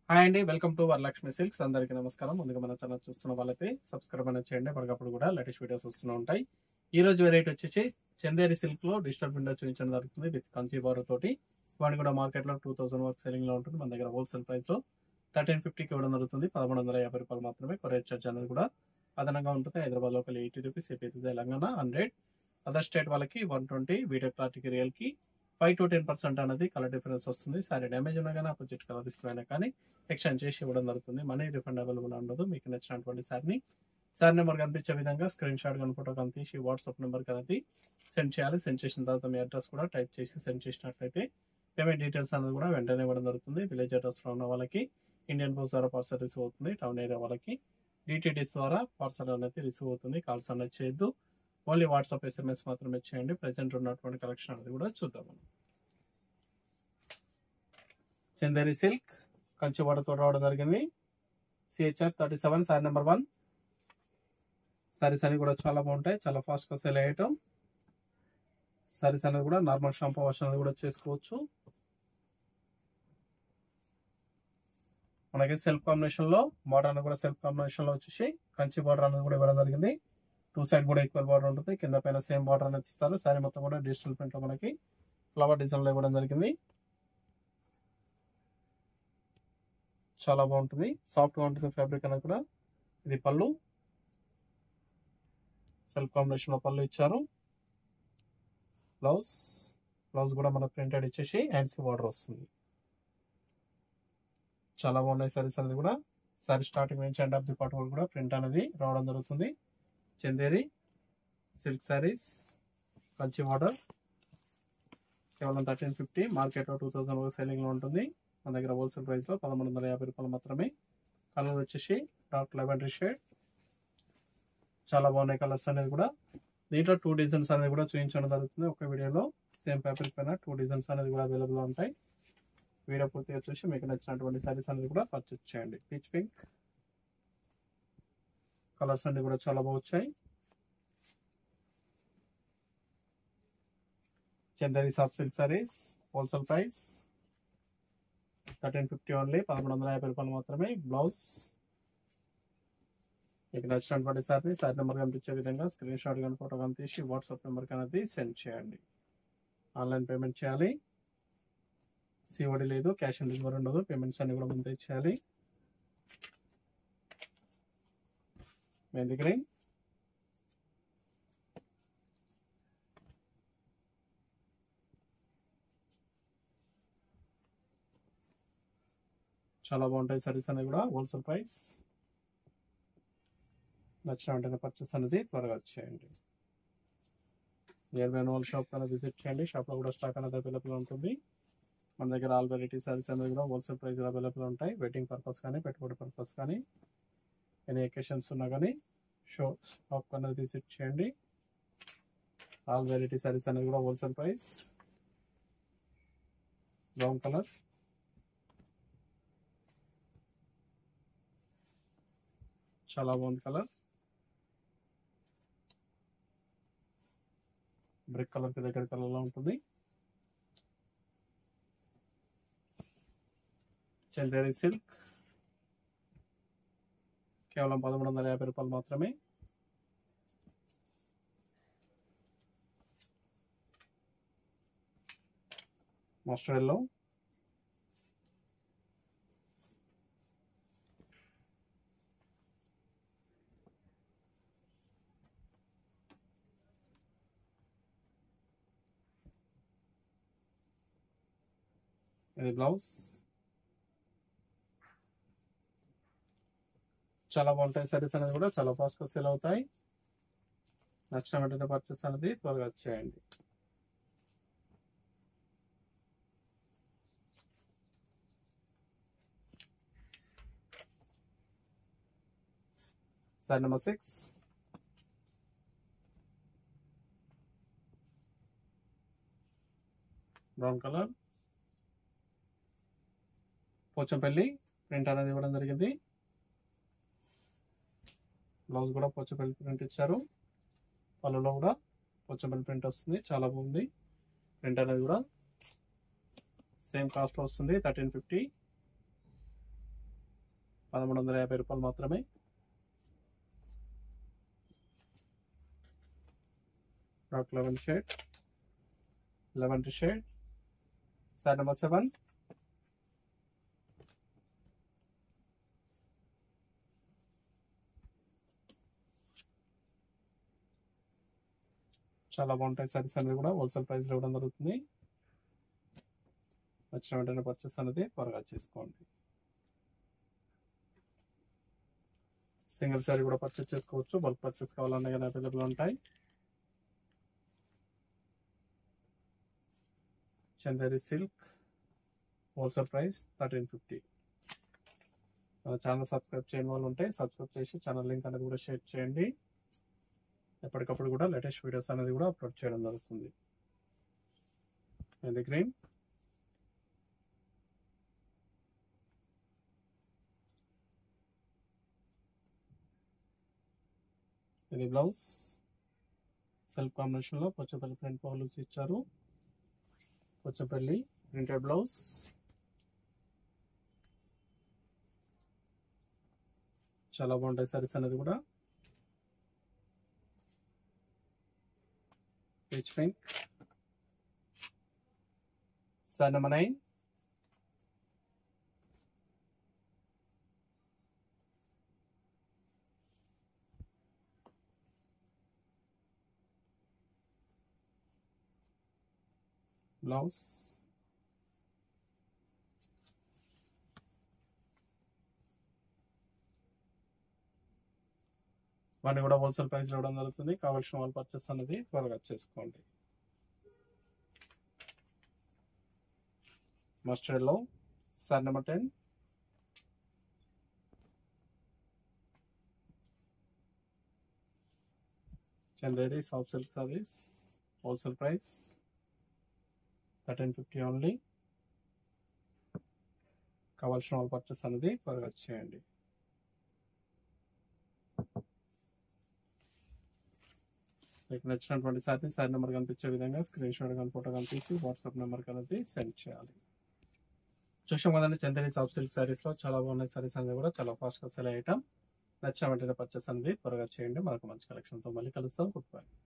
hi అండి welcome to Varalakshmi silks అందరికీ నమస్కారం ముందుగా మన ఛానల్ చూస్తున్న వాళ్ళైతే సబ్స్క్రైబ్ అనేది చేయండి ఎప్పటికప్పుడు కూడా లేటెస్ట్ వీడియోస్ వస్తూనే ఉంటాయి ఈ రోజు వెరైటీ వచ్చేసి చందేరి సిల్క్ లో డిజిటల్ విండో చూపించడం జరుగుతుంది విత్ కంచి బారు తోటి వాడిని కూడా మార్కెట్ లో టూ థౌసండ్ వరకు సెలింగ్ లో ఉంటుంది మన దగ్గర హోల్సేల్ ప్రైస్ లో థర్టీన్ ఫిఫ్టీకి ఇవ్వడం జరుగుతుంది పదమూడు వందల యాభై రూపాయలు మాత్రమే కొరియర్ చార్జ్ అనేది కూడా అదనంగా ఉంటుంది Hyderabad local eighty rupees AP Telangana hundred other state వాళ్ళకి వన్ ట్వంటీ వీడియో క్లారిటీకి రియల్ కి ఫైవ్ టు టెన్ పర్సెంట్ అనేది కలర్ డిఫరెన్స్ వస్తుంది సారీ డ్యామేజ్ ఉన్నా కానీ అపోజిట్ కలర్ ఇష్టమైనా కానీ ఎక్స్చేంజ్ చేసి ఇవ్వడం జరుగుతుంది మనీ రిఫండ్ అవైలబుల్ ఉండదు మీకు నచ్చినటువంటి సార్ని సార్ నెంబర్ కనిపించే విధంగా స్క్రీన్ షాట్ కానీ ఫోటో కానీ తీసి వాట్సాప్ నెంబర్ అనేది సెండ్ చేయాలి సెండ్ చేసిన తర్వాత మీ అడ్రస్ కూడా టైప్ చేసి సెండ్ చేసినట్లయితే పేమెంట్ డీటెయిల్స్ అనేది కూడా వెంటనే ఇవ్వడం జరుగుతుంది విలేజ్ అడ్రస్ లో ఉన్న వాళ్ళకి ఇండియన్ పోస్ట్ ద్వారా పార్సల్ రిసీవ్ అవుతుంది టౌన్ ఏరియా వాళ్ళకి డిటిడిస్ ద్వారా పార్సల్ అనేది రిసీవ్ అవుతుంది కాల్స్ అనేది చేయొద్దు ఓన్లీ వాట్సాప్ ఎస్ఎంఎస్ మాత్రమే చేయండి ప్రెసెంట్ ఉన్నటువంటి కలెక్షన్ అనేది కూడా చూద్దాం మనం చందేరి సిల్క్ కంచి వాటర్తో రావడం జరిగింది CHR thirty seven sari number one saris అన్ని కూడా చాలా బాగుంటాయి చాలా ఫాస్ట్ గా సేల్ అయ్యటం సారీస్ అనేది కూడా నార్మల్ షాంపూ వాష్ అనేది కూడా చేసుకోవచ్చు మనకి సెల్ఫ్ కాంబినేషన్ లో బార్డర్ అనేది కూడా సెల్ఫ్ కాంబినేషన్ లో వచ్చేసి కంచి బార్డర్ అనేది కూడా ఇవ్వడం జరిగింది టూ సైడ్ కూడా ఈక్వల్ బార్డర్ ఉంటుంది కింద పైన సేమ్ బార్డర్ అనేది ఇస్తారు సారీ మొత్తం కూడా డిజిటల్ ప్రింట్ లో మనకి ఫ్లవర్ డిజైన్ లో ఇవ్వడం జరిగింది చాలా బాగుంటుంది సాఫ్ట్ గా ఉంటుంది ఫ్యాబ్రిక్ అనేది కూడా ఇది పళ్ళు సెల్ఫ్ కాంబినేషన్ లో పళ్ళు ఇచ్చారు బ్లౌజ్ బ్లౌజ్ కూడా మన ప్రింటెడ్ ఇచ్చేసి హ్యాండ్స్ కి బార్డర్ వస్తుంది చాలా బాగున్నాయి సారీస్ అనేది కూడా సారీ స్టార్టింగ్ నుంచి ఎండ్ ఆఫ్ ది పార్ట్ కూడా ప్రింట్ అనేది రావడం జరుగుతుంది చందేరి సిల్క్ సారీస్ కంచి బార్డర్ కేవలం థర్టీన్ ఫిఫ్టీ మార్కెట్లో టూ థౌసండ్ సెల్లింగ్ లో ఉంటుంది మన దగ్గర హోల్సేల్ ప్రైస్ లో పదమూడు వందల యాభై రూపాయలు మాత్రమే కలర్ వచ్చేసి డార్క్ లెవెండరీ షేడ్ చాలా బాగున్నాయి కలర్స్ అనేది కూడా దీంట్లో టూ డిజైన్స్ అనేది కూడా చూపించడం జరుగుతుంది ఒక వీడియోలో సేమ్ ఫ్యాబ్రిక్ పైన టూ డిజైన్స్ అనేది కూడా అవైలబుల్ ఉంటాయి వీడియో పూర్తిగా చూసి మీకు నచ్చినటువంటి సారీస్ అనేది కూడా పర్చేస్ చేయండి పీచ్ పింక్ కలర్స్ అన్ని కూడా చాలా బాగా వచ్చాయి Chanderi soft silk saris wholesale price thirteen fifty only పదమూడు వందల యాభై రూపాయలు మాత్రమే బ్లౌజ్ మీకు నచ్చినటువంటి సార్ని సార్ నెంబర్ కనిపించే విధంగా స్క్రీన్ షాట్ కానీ ఫోటో కానీ తీసి వాట్సాప్ నెంబర్ అనేది సెండ్ చేయండి ఆన్లైన్ పేమెంట్ చేయాలి సిఓడి లేదు క్యాష్ ఆన్ డెలివరీ ఉండదు పేమెంట్స్ అన్ని కూడా ముందే చేయాలి మెహందీ గ్రీన్ చాలా బాగుంటాయి సారీస్ అనేవి కూడా హోల్సేల్ ప్రైస్ నచ్చిన వెంటనే పర్చేస్ అనేది త్వరగా చేయండి నియర్ బై వాళ్ళ షాప్ అనేది విజిట్ చేయండి షాప్లో కూడా స్టాక్ అనేది అవైలబుల్ ఉంటుంది మన దగ్గర ఆల్ వెరైటీ సారీస్ అనేది కూడా హోల్సేల్ ప్రైస్ అవైలబుల్ ఉంటాయి వెడ్డింగ్ పర్పస్ కానీ పెట్టుబడి పర్పస్ కానీ ఎనీ ఎకేషన్స్ ఉన్నా కానీ షో షాప్ అనేది విజిట్ చేయండి ఆల్ వెరైటీ సారీస్ అనేది కూడా హోల్సేల్ ప్రైస్ బ్రౌన్ కలర్ చాలా బాగుంది కలర్ బ్రిక్ కలర్ కి దగ్గర కలర్ లో ఉంటుంది చందేరి సిల్క్ కేవలం పదమూడు వందల యాభై రూపాయలు మాత్రమే మస్టర్డ్ ఎల్లో ఇది బ్లౌజ్ చాలా బాగుంటాయి సారీస్ అనేది కూడా చాలా ఫాస్ట్గా సేల్ అవుతాయి నచ్చిన వెంటనే పర్చేస్ అనేది త్వరగా చేయండి sari number six brown colour Pochampally print అనేది ఇవ్వడం జరిగింది బ్లౌజ్ కూడా పోచంపల్లి ప్రింట్ ఇచ్చారు పళ్ళులో కూడా పోచంపల్లి ప్రింట్ వస్తుంది చాలా బాగుంది ప్రింట్ అనేది కూడా సేమ్ కాస్ట్ లో వస్తుంది థర్టీన్ ఫిఫ్టీ పదమూడు వందల యాభై రూపాయలు మాత్రమే dark eleven shade eleven shade sir number seven చాలా బాగుంటాయి సారీస్ అనేది కూడా హోల్సేల్ ప్రైస్లో ఇవ్వడం జరుగుతుంది వచ్చిన వెంటనే పర్చేస్ అనేది త్వరగా చేసుకోండి సింగిల్ సారీ కూడా పర్చేస్ చేసుకోవచ్చు బల్క్ పర్చేస్ కావాలన్నా కానీ అవైలబుల్ ఉంటాయి Chanderi silk wholesale price thirteen fifty మన ఛానల్ సబ్స్క్రైబ్ చేయని వాళ్ళు ఉంటే సబ్స్క్రైబ్ చేసి ఛానల్ లింక్ అనేది కూడా షేర్ చేయండి ఎప్పటికప్పుడు కూడా లేటెస్ట్ వీడియోస్ అనేది కూడా అప్లోడ్ చేయడం జరుగుతుంది ఇది గ్రీన్ ఇది బ్లౌజ్ సెల్ఫ్ కాంబినేషన్లో పొచ్చపల్లి ప్రింట్ పౌలూస్ ఇచ్చారు పొచ్చపల్లి ప్రింటెడ్ బ్లౌజ్ చాలా బాగుంటాయి సారీస్ అనేది కూడా peach pink sir number nine blouse వాటిని కూడా హోల్సేల్ ప్రైస్లో ఇవ్వడం జరుగుతుంది కావాల్సిన వాళ్ళు పర్చేస్ అనేది త్వరగా చేసుకోండి మస్టర్డ్లో sir number ten Chanderi soft silk saris wholesale price thirteen fifty only కావాల్సిన వాళ్ళు పర్చేస్ అనేది త్వరగా చేయండి మీకు నచ్చినటువంటి సారీ సారీ నెంబర్ కనిపించే విధంగా స్క్రీన్ షాట్ కానీ ఫోటో కానీ తీసి వాట్సాప్ నెంబర్ అనేది సెండ్ చేయాలి చూసాం కదండి చందేరి సాఫ్ట్ సిల్క్ సారీస్ లో చాలా బాగున్నాయి సారీస్ అనేది కూడా చాలా ఫాస్ట్ గా సెల్ అయ్యటం నచ్చిన వెంటనే పర్చేస్ అనేది త్వరగా చేయండి మనకు మంచి కలెక్షన్ తో మళ్ళీ కలుస్తాం గుడ్ బై